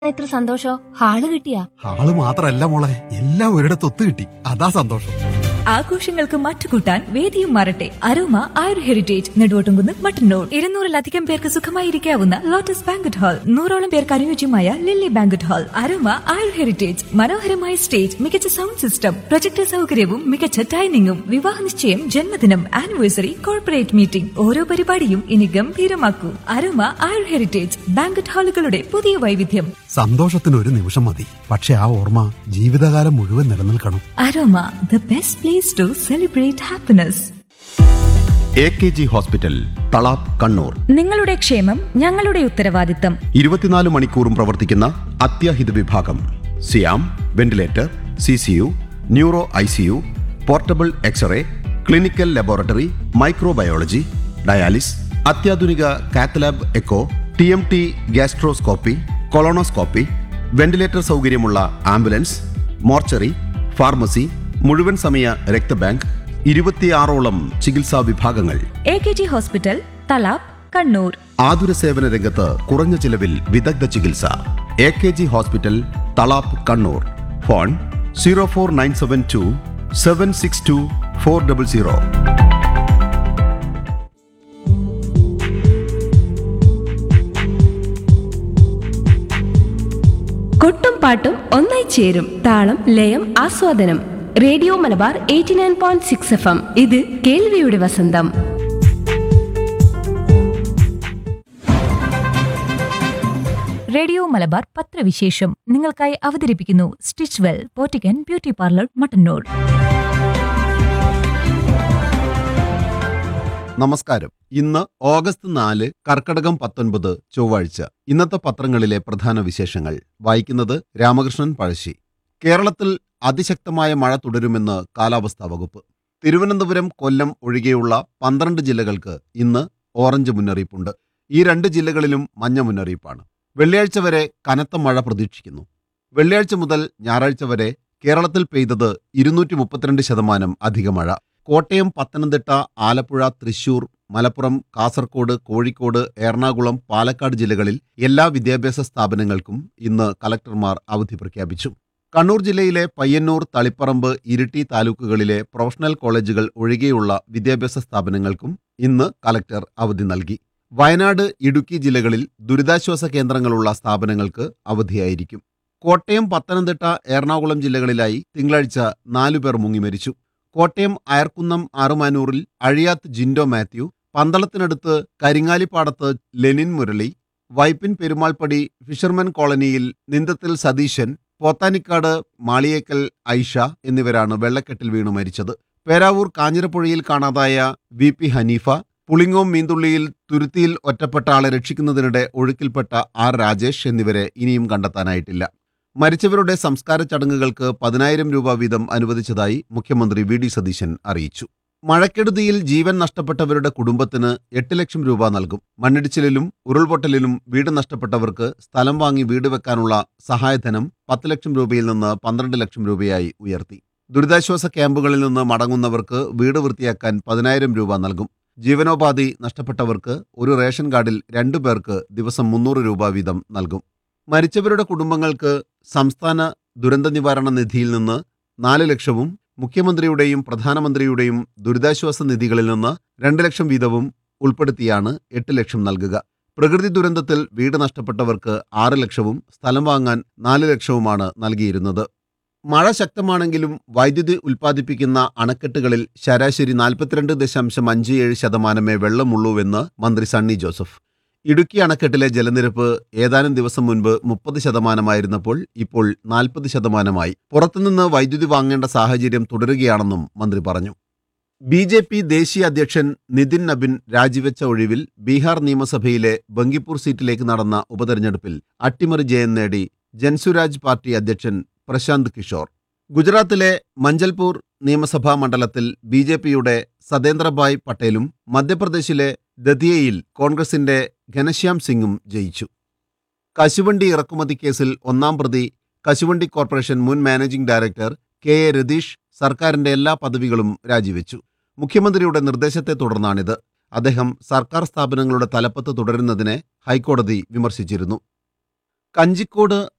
ഇത്ര സന്തോഷോ ഹാള് കിട്ടിയാ ആള് മാത്രല്ല മോളെ എല്ലാം ഒരിടത്ത് ഒത്തു കിട്ടി അതാ സന്തോഷം ആഘോഷങ്ങൾക്ക് മറ്റുകൂട്ടാൻ വേദിയും മാറട്ടെ അരോമ ആയുർ ഹെറിറ്റേജ് നെടുവോട്ടുംകുന്ന് മട്ടന്നൂർ ഇരുന്നൂറിലധികം പേർക്ക് സുഖമായിരിക്കാവുന്ന ലോട്ടസ് ബാങ്കറ്റ് ഹാൾ നൂറോളം പേർക്ക് അനുയോജ്യമായ Lily banquet hall Aroma Ayur Heritage മനോഹരമായ സ്റ്റേജ് മികച്ച സൗണ്ട് സിസ്റ്റം പ്രൊജക്ടർ സൗകര്യവും മികച്ച ഡൈനിങ്ങും വിവാഹ നിശ്ചയം ജന്മദിനം ആനിവേഴ്സറി കോർപ്പറേറ്റ് മീറ്റിംഗ് ഓരോ പരിപാടിയും ഇനി ഗംഭീരമാക്കൂ അരോമ ആയുർ ഹെറിറ്റേജ് ബാങ്കറ്റ് ഹാളുകളുടെ പുതിയ വൈവിധ്യം സന്തോഷത്തിന് ഒരു നിമിഷം മതി പക്ഷെ ആ ഓർമ്മ ജീവിതകാലം മുഴുവൻ നിലനിൽക്കണം Aroma the best place to celebrate happiness A K G hospital Thalap Kannur നിങ്ങളുടെ ക്ഷേമം ഞങ്ങളുടെ ഉത്തരവാദിത്തം ഇരുപത്തിനാല് മണിക്കൂറും പ്രവർത്തിക്കുന്ന അത്യാഹിത വിഭാഗം സിയാം ventilator C C U neuro I C U portable x-ray clinical laboratory microbiology dialysis അത്യാധുനിക cath lab echo T M T gastroscopy colonoscopy ventilator സൗകര്യമുള്ള ആംബുലൻസ് മോർച്ചറി ഫാർമസി മുഴുവൻ സമയ രക്തബാങ്ക് ഇരുപത്തിയാറോളം ചികിത്സാ വിഭാഗങ്ങൾ A K G hospital Thalap Kannur ആതുര സേവന രംഗത്ത് കുറഞ്ഞ ചിലവിൽ വിദഗ്ധ ചികിത്സ A K G hospital Thalap Kannur phone zero four nine seven two seven six two four double zero കൊട്ടും പാട്ടും ഒന്നായി ചേരും താളം ലയം ആസ്വാദനം radio Malabar eighty nine point six F M ഇത് കേൾവിയുടെ വസന്തം റേഡിയോ മലബാർ പത്രവിശേഷം നിങ്ങൾക്കായി അവതരിപ്പിക്കുന്നു സ്റ്റിച്ച് വെൽ പോറ്റിക്കൻ ബ്യൂട്ടി പാർലർ മട്ടന്നൂർ നമസ്കാരം ഇന്ന് ഓഗസ്റ്റ് നാല് കർക്കടകം പത്തൊൻപത് ചൊവ്വാഴ്ച ഇന്നത്തെ പത്രങ്ങളിലെ പ്രധാന വിശേഷങ്ങൾ വായിക്കുന്നത് രാമകൃഷ്ണൻ പഴശ്ശി കേരളത്തിൽ അതിശക്തമായ മഴ തുടരുമെന്ന് കാലാവസ്ഥാ വകുപ്പ് തിരുവനന്തപുരം കൊല്ലം ഒഴികെയുള്ള പന്ത്രണ്ട് ജില്ലകൾക്ക് ഇന്ന് ഓറഞ്ച് മുന്നറിയിപ്പുണ്ട് ഈ രണ്ട് ജില്ലകളിലും മഞ്ഞ മുന്നറിയിപ്പാണ് വെള്ളിയാഴ്ച വരെ കനത്ത മഴ പ്രതീക്ഷിക്കുന്നു വെള്ളിയാഴ്ച മുതൽ ഞായറാഴ്ച വരെ കേരളത്തിൽ പെയ്തത് ഇരുന്നൂറ്റി മുപ്പത്തിരണ്ട് ശതമാനം അധിക മഴ കോട്ടയം പത്തനംതിട്ട ആലപ്പുഴ തൃശൂർ മലപ്പുറം കാസർഗോഡ് കോഴിക്കോട് എറണാകുളം പാലക്കാട് ജില്ലകളിൽ എല്ലാ വിദ്യാഭ്യാസ സ്ഥാപനങ്ങൾക്കും ഇന്ന് കലക്ടർമാർ അവധി പ്രഖ്യാപിച്ചു കണ്ണൂർ ജില്ലയിലെ പയ്യന്നൂർ തളിപ്പറമ്പ് ഇരിട്ടി താലൂക്കുകളിലെ പ്രൊഫഷണൽ കോളേജുകൾ ഒഴികെയുള്ള വിദ്യാഭ്യാസ സ്ഥാപനങ്ങൾക്കും ഇന്ന് കലക്ടർ അവധി നൽകി വയനാട് ഇടുക്കി ജില്ലകളിൽ ദുരിതാശ്വാസ കേന്ദ്രങ്ങളുള്ള സ്ഥാപനങ്ങൾക്ക് അവധിയായിരിക്കും കോട്ടയം പത്തനംതിട്ട എറണാകുളം ജില്ലകളിലായി തിങ്കളാഴ്ച നാലുപേർ മുങ്ങിമരിച്ചു കോട്ടയം അയർക്കുന്നം ആറുമാനൂറിൽ അഴിയാത്ത് ജിൻഡോ മാത്യു പന്തളത്തിനടുത്ത് കരിങ്ങാലിപ്പാടത്ത് ലെനിൻ മുരളി വൈപ്പിൻ പെരുമാൾപ്പടി ഫിഷർമൻ കോളനിയിൽ നിന്തത്തിൽ സതീശൻ പോത്താനിക്കാട് മാളിയേക്കൽ ഐഷ എന്നിവരാണ് വെള്ളക്കെട്ടിൽ വീണു മരിച്ചത് പേരാവൂർ കാഞ്ഞിരപ്പുഴയിൽ കാണാതായ വി പി ഹനീഫ പുളിങ്ങോം മീന്തുള്ളിയിൽ തുരുത്തിയിൽ ഒറ്റപ്പെട്ട ആളെ രക്ഷിക്കുന്നതിനിടെ ഒഴുക്കിൽപ്പെട്ട ആർ രാജേഷ് എന്നിവരെ ഇനിയും കണ്ടെത്താനായിട്ടില്ല മരിച്ചവരുടെ സംസ്കാര ചടങ്ങുകൾക്ക് പതിനായിരം രൂപ വീതം അനുവദിച്ചതായി മുഖ്യമന്ത്രി വി ഡി സതീശൻ അറിയിച്ചു മഴക്കെടുതിയിൽ ജീവൻ നഷ്ടപ്പെട്ടവരുടെ കുടുംബത്തിന് എട്ട് ലക്ഷം രൂപ നൽകും മണ്ണിടിച്ചിലിലും ഉരുൾപൊട്ടലിലും വീട് നഷ്ടപ്പെട്ടവർക്ക് സ്ഥലം വാങ്ങി വീട് വെക്കാനുള്ള സഹായധനം പത്ത് ലക്ഷം രൂപയിൽ നിന്ന് പന്ത്രണ്ട് ലക്ഷം രൂപയായി ഉയർത്തി ദുരിതാശ്വാസ ക്യാമ്പുകളിൽ നിന്ന് മടങ്ങുന്നവർക്ക് വീട് വൃത്തിയാക്കാൻ പതിനായിരം രൂപ നൽകും ജീവനോപാധി നഷ്ടപ്പെട്ടവർക്ക് ഒരു റേഷൻ കാർഡിൽ രണ്ടു പേർക്ക് ദിവസം മുന്നൂറ് രൂപ വീതം നൽകും മരിച്ചവരുടെ കുടുംബങ്ങൾക്ക് സംസ്ഥാന ദുരന്ത നിവാരണ നിധിയിൽ നിന്ന് നാല് ലക്ഷവും മുഖ്യമന്ത്രിയുടെയും പ്രധാനമന്ത്രിയുടെയും ദുരിതാശ്വാസ നിധികളിൽ നിന്ന് രണ്ട് ലക്ഷം വീതവും ഉൾപ്പെടുത്തിയാണ് എട്ട് ലക്ഷം നൽകുക പ്രകൃതി ദുരന്തത്തിൽ വീട് നഷ്ടപ്പെട്ടവർക്ക് ആറ് ലക്ഷവും സ്ഥലം വാങ്ങാൻ നാല് ലക്ഷവുമാണ് നൽകിയിരുന്നത് മഴ ശക്തമാണെങ്കിലും വൈദ്യുതി ഉൽപ്പാദിപ്പിക്കുന്ന അണക്കെട്ടുകളിൽ ശരാശരി നാൽപ്പത്തിരണ്ട് ദശാംശം അഞ്ച് ഏഴ് ശതമാനമേ വെള്ളമുള്ളൂവെന്ന് മന്ത്രി സണ്ണി ജോസഫ് ഇടുക്കി അണക്കെട്ടിലെ ജലനിരപ്പ് ഏതാനും ദിവസം മുൻപ് മുപ്പത് ശതമാനമായിരുന്നപ്പോൾ ഇപ്പോൾ നാൽപ്പത് ശതമാനമായി പുറത്തുനിന്ന് വൈദ്യുതി വാങ്ങേണ്ട സാഹചര്യം തുടരുകയാണെന്നും മന്ത്രി പറഞ്ഞു ബി ജെ പി ദേശീയ അധ്യക്ഷൻ നിതിൻ നബിൻ രാജിവെച്ച ഒഴിവിൽ ബീഹാർ നിയമസഭയിലെ ബങ്കിപ്പൂർ സീറ്റിലേക്ക് നടന്ന ഉപതെരഞ്ഞെടുപ്പിൽ അട്ടിമറി ജയം നേടി ജൻസുരാജ് പാർട്ടി അധ്യക്ഷൻ പ്രശാന്ത് കിഷോർ ഗുജറാത്തിലെ മഞ്ചൽപൂർ നിയമസഭാ മണ്ഡലത്തിൽ ബി ജെ പിയുടെ സതേന്ദ്രഭായ് പട്ടേലും മധ്യപ്രദേശിലെ ദതിയയിൽ കോൺഗ്രസിന്റെ ഘനശ്യാം സിംഗും ജയിച്ചു കശുവണ്ടി ഇറക്കുമതി കേസിൽ ഒന്നാം പ്രതി കശുവണ്ടി കോർപ്പറേഷൻ മുൻ managing director K A Ratheesh സർക്കാരിന്റെ എല്ലാ പദവികളും രാജിവെച്ചു മുഖ്യമന്ത്രിയുടെ നിർദ്ദേശത്തെ തുടർന്നാണിത് അദ്ദേഹം സർക്കാർ സ്ഥാപനങ്ങളുടെ തലപ്പത്ത് തുടരുന്നതിനെ ഹൈക്കോടതി വിമർശിച്ചിരുന്നു കഞ്ചിക്കോട്